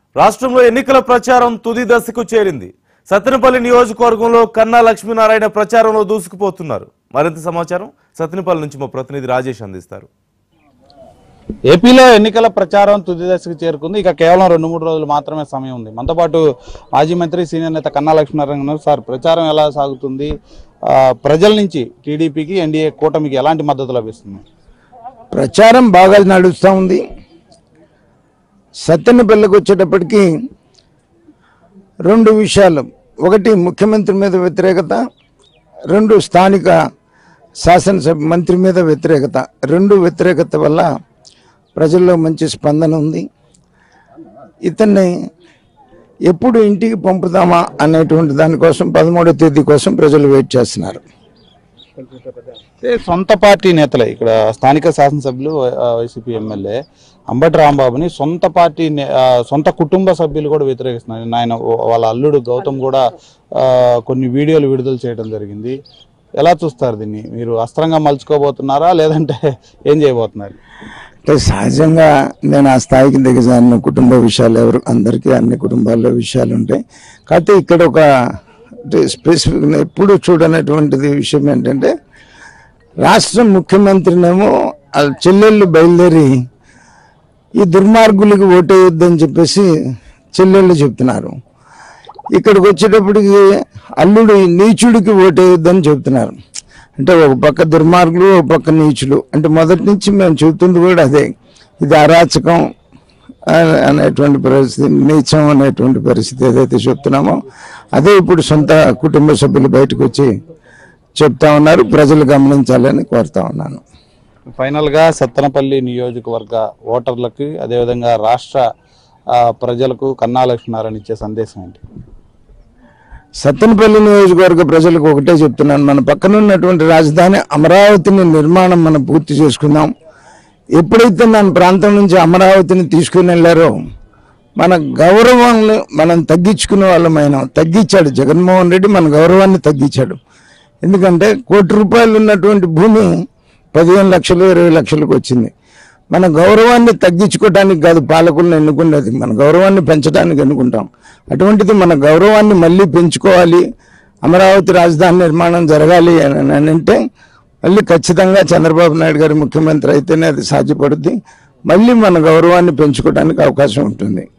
రాష్ట్రంలో ఎన్నికల ప్రచారం తుది దశకు చేరింది సత్తెనపల్లి నియోజకవర్గంలో కన్నా లక్ష్మీనారాయణ ప్రచారంలో దూసుకుపోతున్నారు మరింత సమాచారం సత్తెనపల్లి నుంచి మా ప్రతినిధి రాజేష్ అందిస్తారు ఏపీలో ఎన్నికల ప్రచారం తుది దశకు చేరుకుంది ఇక కేవలం రెండు మూడు రోజులు మాత్రమే సమయం ఉంది మనతో పాటు మాజీ మంత్రి సీనియర్ నేత కన్నా లక్ష్మీనారాయణ ఉన్నారు. సార్ ప్రచారం ఎలా సాగుతుంది ఆ, ప్రజల నుంచి టీడీపీకి ఎన్డీఏ కూటమికి ఎలాంటి మద్దతు లభిస్తుంది ప్రచారం బాగా నడుస్తూ ఉంది సత్తెనపల్లికి వచ్చేటప్పటికి రెండు విషయాలు ఒకటి ముఖ్యమంత్రి మీద వ్యతిరేకత రెండు స్థానిక శాసనసభ మంత్రి మీద వ్యతిరేకత రెండు వ్యతిరేకత వల్ల ప్రజల్లో మంచి స్పందన ఉంది ఇతన్ని ఎప్పుడు ఇంటికి పంపుదామా అనేటువంటి దానికోసం పదమూడో తేదీ కోసం ప్రజలు వెయిట్ చేస్తున్నారు అంటే సొంత పార్టీ నేతలే ఇక్కడ స్థానిక శాసనసభ్యులు ఆ, వైసీపీ ఎమ్మెల్యే అంబటి రాంబాబుని సొంత పార్టీ నే- ఆ, సొంత కుటుంబ సభ్యులు కూడా వ్యతిరేకిస్తున్నారు ఆయన వాళ్ళ అల్లుడు గౌతమ్ కూడా ఆ, కొన్ని వీడియోలు విడుదల చేయడం జరిగింది ఎలా చూస్తారు దీన్ని మీరు అస్త్రంగా మలుచుకోబోతున్నారా లేదంటే ఏం చేయబోతున్నారు అంటే సహజంగా నేను ఆ స్థాయికి దిగజారిన కుటుంబ విషయాలు ఎవరు అందరికీ అన్ని కుటుంబాల్లో విషయాలు ఉంటాయి కాకపోతే ఇక్కడ ఒక స్పెసిఫిక్ ఎప్పుడు చూడనటువంటిది విషయం ఏంటంటే రాష్ట్ర ముఖ్యమంత్రినేమో వాళ్ళ చెల్లెళ్ళు బయలుదేరి ఈ దుర్మార్గులకి ఓటేయొద్దని చెప్పేసి చెల్లెళ్ళు చెప్తున్నారు ఇక్కడికి వచ్చేటప్పటికి అల్లుడు ఈ నీచుడికి ఓటేయొద్దని చెప్తున్నారు అంటే ఒక పక్క దుర్మార్గులు ఒక పక్క నీచులు అంటే మొదటి నుంచి మేము చెబుతుంది కూడా అదే ఇది అరాచకం ఆ- అనేటువంటి పరిస్థితి నీచం అనేటువంటి పరిస్థితి ఏదైతే చెప్తున్నామో అదే ఇప్పుడు సొంత కుటుంబ సభ్యులు బయటకు వచ్చి చెప్తా ఉన్నారు ప్రజలు గమనించాలని కోరుతా ఉన్నాను ఫైనల్ గా సత్తనపల్లి నియోజకవర్గ ఓటర్లకి అదేవిధంగా రాష్ట్ర ఆ, ప్రజలకు కన్నా లక్ష్మీనారాయణ ఇచ్చే సందేశం ఏంటి సత్తెనపల్లి నియోజకవర్గ ప్రజలకు ఒకటే చెప్తున్నాను మన పక్కన ఉన్నటువంటి రాజధాని అమరావతిని నిర్మాణం మనం పూర్తి చేసుకుందాం ఎప్పుడైతే మన ప్రాంతం నుంచి అమరావతిని తీసుకుని వెళ్ళారో మన గౌరవాన్ని మనం తగ్గించుకునే వాళ్ళమైన తగ్గించాడు జగన్మోహన్ రెడ్డి మన గౌరవాన్ని తగ్గించాడు ఎందుకంటే కోటి రూపాయలు ఉన్నటువంటి భూమి పదిహేను లక్షలు ఇరవై లక్షలకు వచ్చింది మన గౌరవాన్ని తగ్గించుకోవడానికి కాదు పాలకులను ఎన్నుకునేది మన గౌరవాన్ని పెంచడానికి ఎన్నుకుంటాం అటువంటిది మన గౌరవాన్ని మళ్ళీ పెంచుకోవాలి అమరావతి రాజధాని నిర్మాణం జరగాలి అని అని అంటే మళ్ళీ ఖచ్చితంగా చంద్రబాబు నాయుడు గారు ముఖ్యమంత్రి అయితేనే అది సాధ్యపడుద్ది మళ్ళీ మన గౌరవాన్ని పెంచుకోవడానికి అవకాశం ఉంటుంది